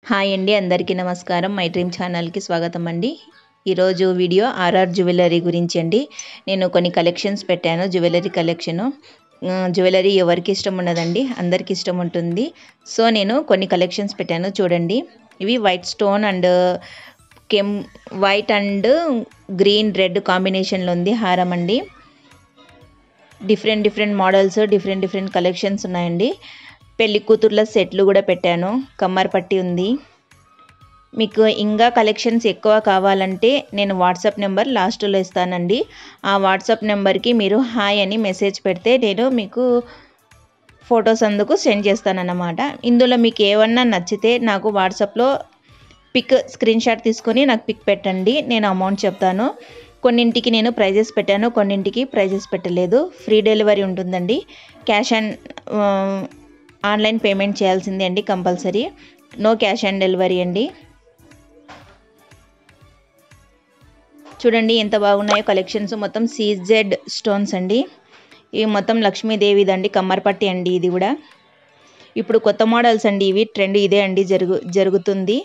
hi అండి అందరికీ నమస్కారం మై డ్రీమ్ ఛానల్కి స్వాగతం అండి ఈరోజు వీడియో ఆర్ఆర్ జ్యువెలరీ గురించి అండి నేను కొన్ని కలెక్షన్స్ పెట్టాను జ్యువెలరీ కలెక్షను జ్యువెలరీ ఎవరికి ఇష్టం ఉండదండి అందరికి ఇష్టం ఉంటుంది సో నేను కొన్ని కలెక్షన్స్ పెట్టాను చూడండి ఇవి వైట్ స్టోన్ అండ్ కెమ్ వైట్ అండ్ గ్రీన్ రెడ్ కాంబినేషన్లో ఉంది హారం అండి different different models different different collections ఉన్నాయండి పెళ్లి కూతుర్ల సెట్లు కూడా పెట్టాను కమ్మర్ పట్టి ఉంది మీకు ఇంకా కలెక్షన్స్ ఎక్కువ కావాలంటే నేను వాట్సాప్ నెంబర్ లాస్ట్లో ఇస్తానండి ఆ వాట్సాప్ నెంబర్కి మీరు హాయ్ అని మెసేజ్ పెడితే నేను మీకు ఫొటోస్ అందుకు సెండ్ చేస్తానన్నమాట ఇందులో మీకు ఏమన్నా నచ్చితే నాకు వాట్సాప్లో పిక్ స్క్రీన్ షాట్ తీసుకొని నాకు పిక్ పెట్టండి నేను అమౌంట్ చెప్తాను కొన్నింటికి నేను ప్రైజెస్ పెట్టాను కొన్నింటికి ప్రైజెస్ పెట్టలేదు ఫ్రీ డెలివరీ ఉంటుందండి క్యాష్ అండ్ ఆన్లైన్ పేమెంట్ చేయాల్సిందే అండి compulsory no cash on delivery అండి చూడండి ఎంత బాగున్నాయో కలెక్షన్స్ మొత్తం సీజెడ్ స్టోన్స్ అండి ఇవి మొత్తం లక్ష్మీదేవిదండి కమ్మర్పట్టి అండి ఇది కూడా ఇప్పుడు కొత్త మోడల్స్ అండి ఇవి ట్రెండ్ ఇదే అండి జరుగు జరుగుతుంది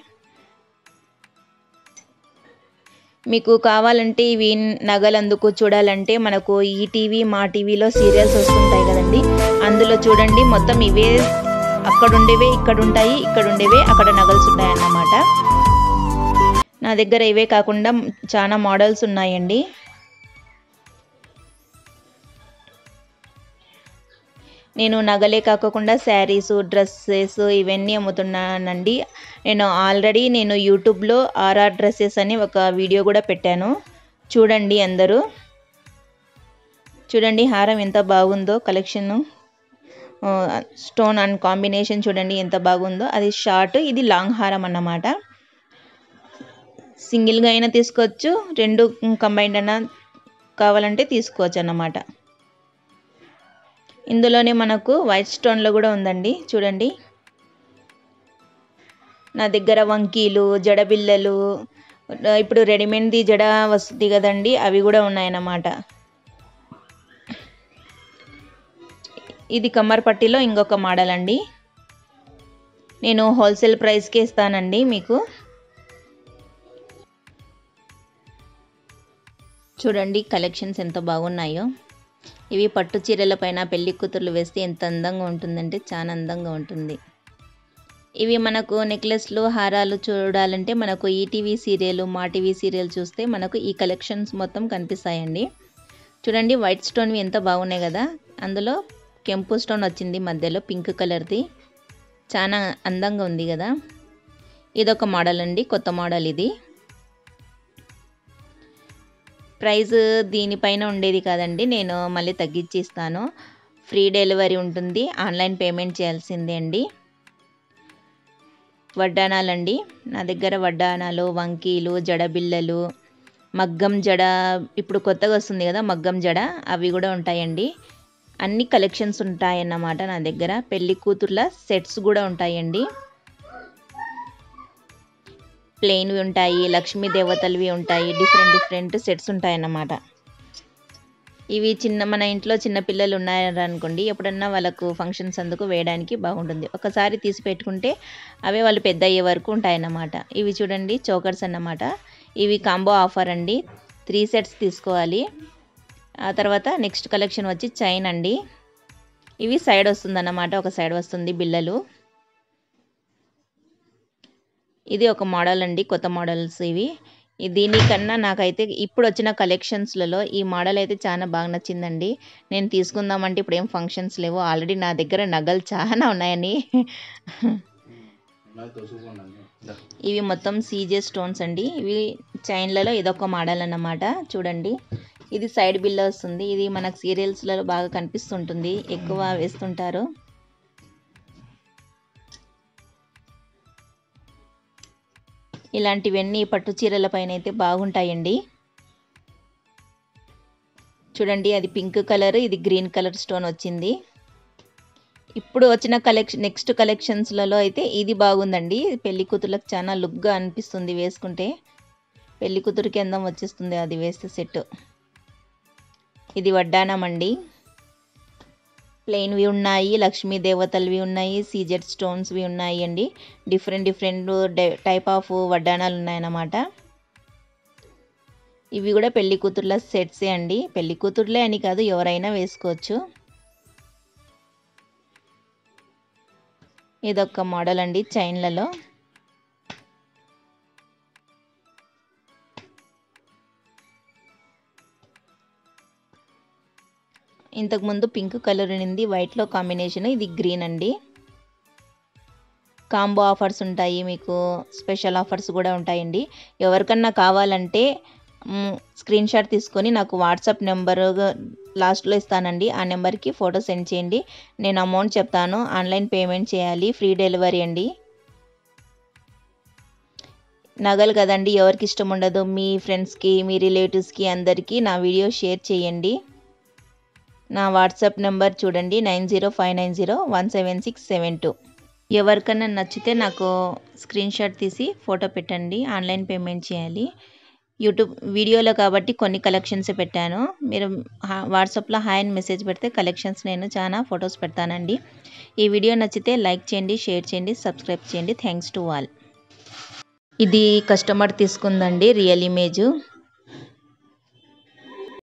మీకు కావాలంటే ఇవి నగలందుకు చూడాలంటే మనకు ఈ టీవీ మా టీవీలో సీరియల్స్ వస్తుంటాయి కదండి అందులో చూడండి మొత్తం ఇవే అక్కడ ఉండేవే ఇక్కడ ఉంటాయి ఇక్కడ ఉండేవే అక్కడ నగల్స్ ఉంటాయి అన్నమాట నా దగ్గర ఇవే కాకుండా చాలా మోడల్స్ ఉన్నాయండి నేను నగలే కాకుండా శారీస్ డ్రెస్సెస్ ఇవన్నీ అమ్ముతున్నానండి నేను ఆల్రెడీ నేను యూట్యూబ్లో ఆర్ఆర్ డ్రెస్సెస్ అని ఒక వీడియో కూడా పెట్టాను చూడండి అందరూ చూడండి హారం ఎంత బాగుందో కలెక్షన్ స్టోన్ అండ్ కాంబినేషన్ చూడండి ఎంత బాగుందో అది షార్ట్ ఇది లాంగ్ హారం అన్నమాట సింగిల్గా అయినా తీసుకోవచ్చు రెండు కంబైండ్ అయినా కావాలంటే తీసుకోవచ్చు అన్నమాట ఇందులోనే మనకు వైట్ స్టోన్లో కూడా ఉందండి చూడండి నా దగ్గర వంకీలు జడబిల్లలు ఇప్పుడు రెడీమేడ్ది జడ వస్తుంది కదండి అవి కూడా ఉన్నాయన్నమాట ఇది కమ్మర్ పట్టిలో ఇంకొక మోడల్ అండి నేను హోల్సేల్ ప్రైస్కే ఇస్తానండి మీకు చూడండి కలెక్షన్స్ ఎంత బాగున్నాయో ఇవి పట్టు చీరల పైన పెళ్లి కూతుర్లు వేస్తే ఎంత అందంగా ఉంటుందంటే చాలా అందంగా ఉంటుంది ఇవి మనకు నెక్లెస్లు హారాలు చూడాలంటే మనకు ETV serial Maa TV serial చూస్తే మనకు ఈ కలెక్షన్స్ మొత్తం కనిపిస్తాయండి చూడండి వైట్ స్టోన్వి ఎంత బాగున్నాయి కదా అందులో కెంపు స్టోన్ వచ్చింది మధ్యలో పింక్ కలర్ది చాలా అందంగా ఉంది కదా ఇదొక మోడల్ అండి కొత్త మోడల్ ఇది ప్రైస్ దీనిపైన ఉండేది కాదండి నేను మళ్ళీ తగ్గించి ఇస్తాను ఫ్రీ డెలివరీ ఉంటుంది ఆన్లైన్ పేమెంట్ చేయాల్సిందే అండి వడ్డానాలండి నా దగ్గర వడ్డానాలు వంకీలు జడబిల్లలు మగ్గం జడ ఇప్పుడు కొత్తగా వస్తుంది కదా మగ్గం జడ అవి కూడా ఉంటాయండి అన్ని కలెక్షన్స్ ఉంటాయన్నమాట నా దగ్గర పెళ్లి కూతుర్ల సెట్స్ కూడా ఉంటాయండి ప్లెయిన్వి ఉంటాయి లక్ష్మీ దేవతలవి ఉంటాయి డిఫరెంట్ డిఫరెంట్ సెట్స్ ఉంటాయన్నమాట ఇవి చిన్న మన ఇంట్లో చిన్న పిల్లలు ఉన్నారనుకోండి ఎప్పుడన్నా వాళ్ళకు ఫంక్షన్స్ అందుకు వేయడానికి బాగుంటుంది ఒకసారి తీసి పెట్టుకుంటే అవే వాళ్ళు పెద్ద అయ్యే వరకు ఉంటాయన్నమాట ఇవి చూడండి చోకర్స్ అన్నమాట ఇవి కాంబో ఆఫర్ అండి త్రీ సెట్స్ తీసుకోవాలి ఆ తర్వాత నెక్స్ట్ కలెక్షన్ వచ్చి చైన్ అండి ఇవి సైడ్ వస్తుందన్నమాట ఒక సైడ్ వస్తుంది బిల్లలు ఇది ఒక మోడల్ అండి కొత్త మోడల్స్ ఇవి దీనికన్నా నాకైతే ఇప్పుడు వచ్చిన కలెక్షన్స్లలో ఈ మోడల్ అయితే చాలా బాగా నచ్చిందండి నేను తీసుకుందామంటే ఇప్పుడు ఏం ఫంక్షన్స్ లేవు ఆల్రెడీ నా దగ్గర నగలు చాలా ఉన్నాయని ఇవి మొత్తం సీజే స్టోన్స్ అండి ఇవి చైన్లలో ఇదొక మోడల్ అన్నమాట చూడండి ఇది సైడ్ బిల్ల వస్తుంది ఇది మనకు సీరియల్స్లలో బాగా కనిపిస్తుంటుంది ఎక్కువ వేస్తుంటారు ఇలాంటివన్నీ పట్టు చీరల పైన అయితే బాగుంటాయండి చూడండి అది పింక్ కలర్ ఇది గ్రీన్ కలర్ స్టోన్ వచ్చింది ఇప్పుడు వచ్చిన కలెక్షన్ నెక్స్ట్ కలెక్షన్స్లలో అయితే ఇది బాగుందండి పెళ్లి కూతురులకు చాలా లుక్గా అనిపిస్తుంది వేసుకుంటే పెళ్లి కూతురికి అందం వచ్చేస్తుంది అది వేస్తే సెట్ ఇది వడ్డానం అండి ప్లెయిన్వి ఉన్నాయి లక్ష్మీ దేవతలవి ఉన్నాయి సీజెడ్ స్టోన్స్వి ఉన్నాయి అండి డిఫరెంట్ డిఫరెంట్ టైప్ ఆఫ్ వడ్డానాలు ఉన్నాయన్నమాట ఇవి కూడా పెళ్లి కూతుర్ల సెట్సే అండి పెళ్లి కూతుర్లే అని కాదు ఎవరైనా వేసుకోవచ్చు ఇదొక మోడల్ అండి చైన్లలో ఇంతకుముందు పింక్ కలర్ ఉంది వైట్లో కాంబినేషన్ ఇది గ్రీన్ అండి కాంబో ఆఫర్స్ ఉంటాయి మీకు స్పెషల్ ఆఫర్స్ కూడా ఉంటాయండి ఎవరికన్నా కావాలంటే స్క్రీన్ షాట్ తీసుకొని నాకు వాట్సాప్ నెంబర్ లాస్ట్లో ఇస్తానండి ఆ నెంబర్కి ఫోటో సెండ్ చేయండి నేను అమౌంట్ చెప్తాను ఆన్లైన్ పేమెంట్ చేయాలి ఫ్రీ డెలివరీ అండి నగలు కదండి ఎవరికి ఇష్టం ఉండదు మీ ఫ్రెండ్స్కి మీ రిలేటివ్స్కి అందరికీ నా వీడియో షేర్ చేయండి నా వాట్సాప్ నెంబర్ చూడండి nine zero five nine zero one seven six seven two ఎవరికన్నా నచ్చితే నాకు స్క్రీన్ షాట్ తీసి ఫోటో పెట్టండి ఆన్లైన్ పేమెంట్ చేయాలి యూట్యూబ్ వీడియోలో కాబట్టి కొన్ని కలెక్షన్స్ పెట్టాను మీరు వాట్సాప్లో హాయ్ అని మెసేజ్ పెడితే కలెక్షన్స్ నేను చాలా ఫొటోస్ పెడతానండి ఈ వీడియో నచ్చితే లైక్ చేయండి షేర్ చేయండి సబ్స్క్రైబ్ చేయండి థ్యాంక్స్ టు ఆల్ ఇది కస్టమర్ తీసుకుందండి రియల్ ఇమేజ్